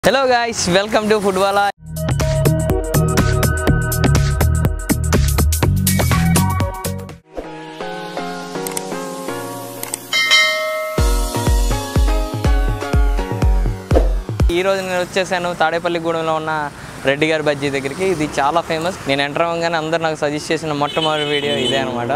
Hello guys welcome to football ఈ రోజు నేను వచ్చేసాను తాడేపల్లిగూడెంలో ఉన్న రెడ్డి గారి బజ్జీ దగ్గరికి ఇది చాలా ఫేమస్ నేను ఎంటర్ అవ్వగానే అందరు నాకు సజెస్ట్ చేసిన మొట్టమొదటి వీడియో ఇదే అనమాట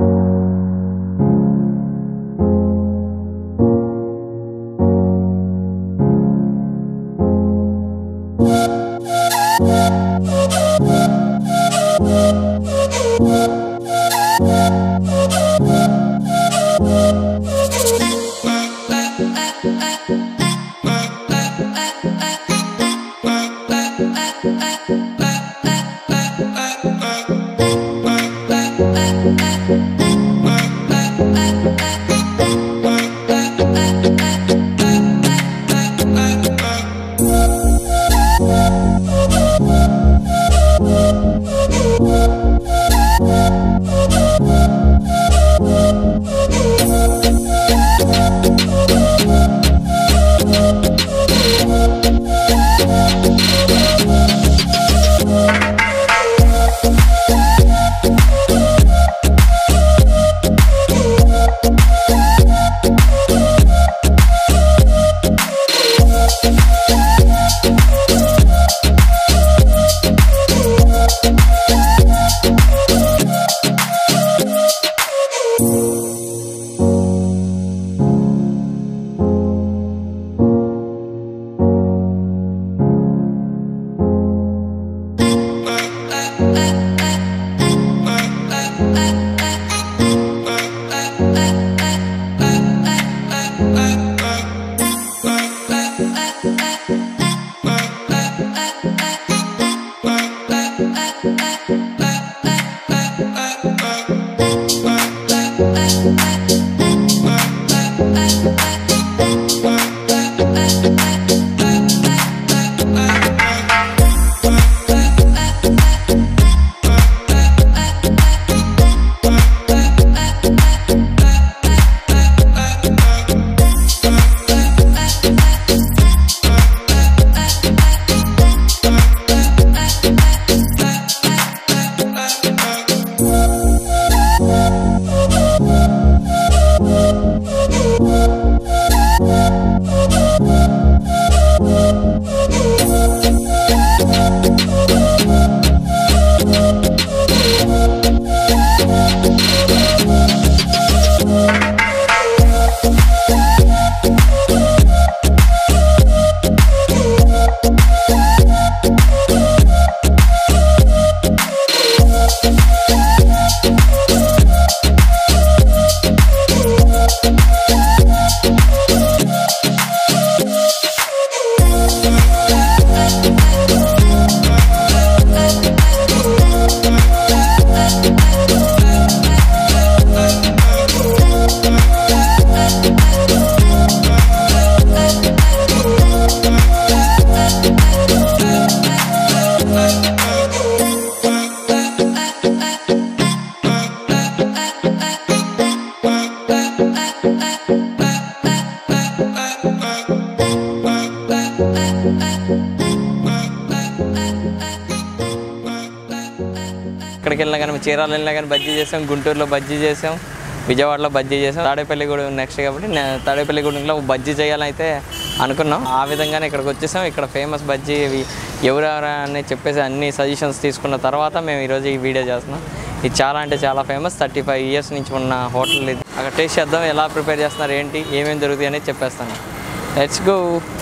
ఎక్కడికి వెళ్ళినా కానీ చీరాలు వెళ్ళినా కానీ బజ్జీ చేసాం గుంటూరులో బజ్జీ చేసాం విజయవాడలో బజ్జీ చేసాం తాడేపల్లిగూడెం నెక్స్ట్ కాబట్టి నే- తాడేపల్లిగూడెంలో బజ్జీ చేయాలని అయితే అనుకున్నాం ఆ విధంగానే ఇక్కడికి వచ్చేసాం ఇక్కడ ఫేమస్ బజ్జీ ఇవి ఎవరెవరా అని చెప్పేసి అన్ని సజెషన్స్ తీసుకున్న తర్వాత మేము ఈరోజు ఈ వీడియో చేస్తున్నాం ఇది చాలా అంటే చాలా ఫేమస్ థర్టీ ఫైవ్ ఇయర్స్ నుంచి ఉన్న హోటల్ ఇది అక్కడ టేస్ట్ చేద్దాం ఎలా ప్రిపేర్ చేస్తున్నారు ఏంటి ఏమేమి దొరుకుతాయి అనేది చెప్పేస్తాను లెట్స్ గో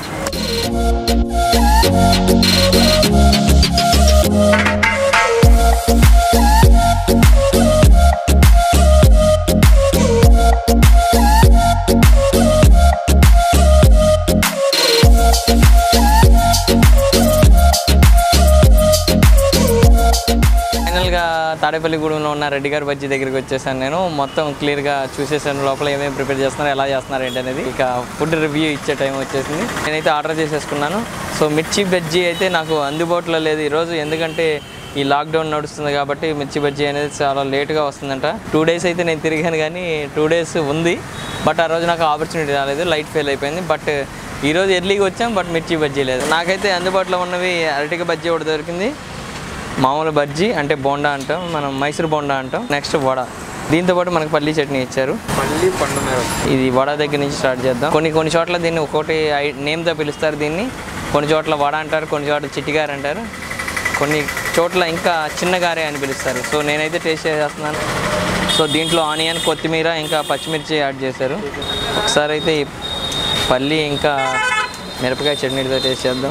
ఫైనల్గా తాడేపల్లిగూడెంలో ఉన్న రెడ్డి గారి బజ్జీ దగ్గరికి వచ్చేసాను నేను మొత్తం క్లియర్గా చూసేసాను లోపల ఏమేమి ప్రిపేర్ చేస్తున్నారు ఎలా చేస్తున్నారు ఏంటి అనేది ఇక ఫుడ్ రివ్యూ ఇచ్చే టైం వచ్చేసింది నేనైతే ఆర్డర్ చేసేసుకున్నాను సో మిర్చి బజ్జీ అయితే నాకు అందుబాటులో లేదు ఈరోజు ఎందుకంటే ఈ లాక్డౌన్ నడుస్తుంది కాబట్టి మిర్చి బజ్జీ అనేది చాలా లేట్గా వస్తుందంట టూ డేస్ అయితే నేను తిరిగాను కానీ టూ డేస్ ఉంది బట్ ఆ రోజు నాకు ఆపర్చునిటీ రాలేదు లైట్ ఫెయిల్ అయిపోయింది బట్ ఈరోజు ఎర్లీగా వచ్చాం బట్ మిర్చి బజ్జీ లేదు నాకైతే అందుబాటులో ఉన్నవి అరటిక బజ్జీ ఒకటి దొరికింది మామూలు బజ్జీ అంటే బోండా అంటాం మనం మైసూర్ బోండా అంటాం నెక్స్ట్ వడ దీంతో పాటు మనకు పల్లీ చట్నీ ఇచ్చారు మళ్ళీ పండు మిరప ఇది వడ దగ్గర నుంచి స్టార్ట్ చేద్దాం కొన్ని కొన్ని చోట్ల దీన్ని ఒక్కోటి ఐ- నేమ్తో పిలుస్తారు దీన్ని కొన్ని చోట్ల వడ అంటారు కొన్ని చోట్ల చిట్టిగారు అంటారు కొన్ని చోట్ల ఇంకా చిన్నగారే అని పిలుస్తారు సో నేనైతే టేస్ట్ చేసేస్తున్నాను సో దీంట్లో ఆనియన్ కొత్తిమీర ఇంకా పచ్చిమిర్చి యాడ్ చేశారు ఒకసారి అయితే ఈ పల్లి ఇంకా మిరపకాయ చట్నీతో టేస్ట్ చేద్దాం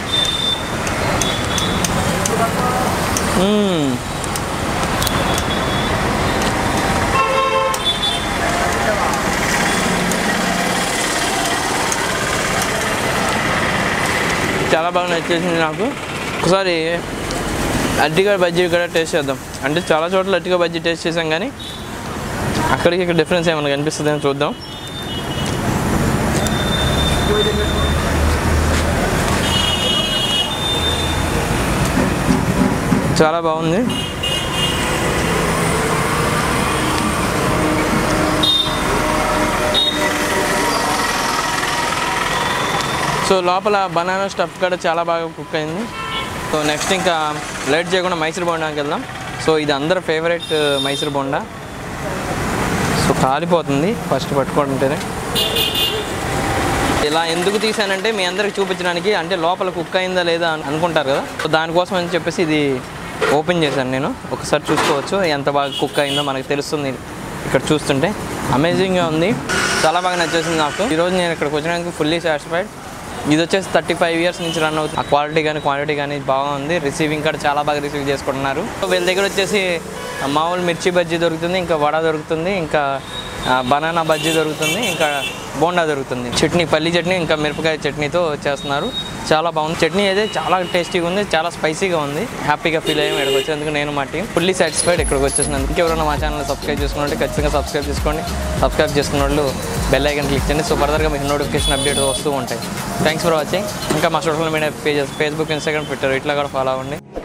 మ్మ్. చాలా బాగా నచ్చేసింది నాకు ఒకసారి అరటిగా బజ్జీ కూడా టేస్ట్ చేద్దాం అంటే చాలా చోట్ల అరటిగా బజ్జీ టేస్ట్ చేసాం కానీ అక్కడికి ఇక్కడ డిఫరెన్స్ ఏమైనా కనిపిస్తుందని చూద్దాం చాలా బాగుంది సో లోపల బనానా స్టఫ్ కూడా చాలా బాగా కుక్ అయింది సో నెక్స్ట్ ఇంకా లేట్ చేయకుండా మైసూర్ బోండాకి వెళ్దాం సో ఇది అందరి ఫేవరెట్ మైసూర్ బోండా సో కాలిపోతుంది ఫస్ట్ పట్టుకుంటేనే ఇలా ఎందుకు తీసానంటే మీ అందరికి చూపించడానికి అంటే లోపల కుక్ అయిందా లేదా అని అనుకుంటారు కదా సో దానికోసం అని చెప్పేసి ఇది ఓపెన్ చేశాను నేను ఒకసారి చూసుకోవచ్చు ఎంత బాగా కుక్ అయిందో మనకు తెలుస్తుంది ఇక్కడ చూస్తుంటే అమేజింగ్గా ఉంది చాలా బాగా నచ్చేసింది నాకు ఈరోజు నేను ఇక్కడికి వచ్చినానికి ఫుల్లీ సాటిస్ఫైడ్ ఇది వచ్చేసి థర్టీ ఫైవ్ ఇయర్స్ నుంచి రన్ అవుతుంది ఆ క్వాలిటీ కానీ క్వాంటిటీ కానీ బాగుంది రిసీవింగ్ కూడా చాలా బాగా రిసీవ్ చేసుకుంటున్నారు సో వీళ్ళ దగ్గర వచ్చేసి మామూలు మిర్చి బజ్జీ దొరుకుతుంది ఇంకా వడ దొరుకుతుంది ఇంకా ఆ, బనానా బజ్జీ దొరుకుతుంది ఇంకా బోండా దొరుకుతుంది చట్నీ పల్లి చట్నీ ఇంకా మిరపకాయ చట్నీతో చేస్తున్నారు చాలా బాగుంది చట్నీ అయితే చాలా టేస్టీగా ఉంది చాలా స్పైసీగా ఉంది హ్యాపీగా ఫీల్ అయ్యాము ఇక్కడికి వచ్చేందుకు నేను మా టీం ఫుల్లీ సాటిస్ఫైడ్ ఇక్కడికి వచ్చేసినందుకు ఇంకెవరైనా మా ఛానల్ సబ్స్క్రైబ్ చేసుకున్నట్టు ఖచ్చితంగా సబ్స్క్రైబ్ చేసుకోండి సబ్స్క్రైబ్ చేసుకున్న వాళ్ళు బెల్ ఐకన్ క్లిక్ చేయండి సో ఫర్దర్గా మీకు నోటిఫికేషన్ అప్డేట్ వస్తూ ఉంటాయి థ్యాంక్స్ ఫర్ వాచింగ్ ఇంకా మా social media pages Facebook Instagram Twitter ఇట్లా కూడా ఫాలో అవ్వండి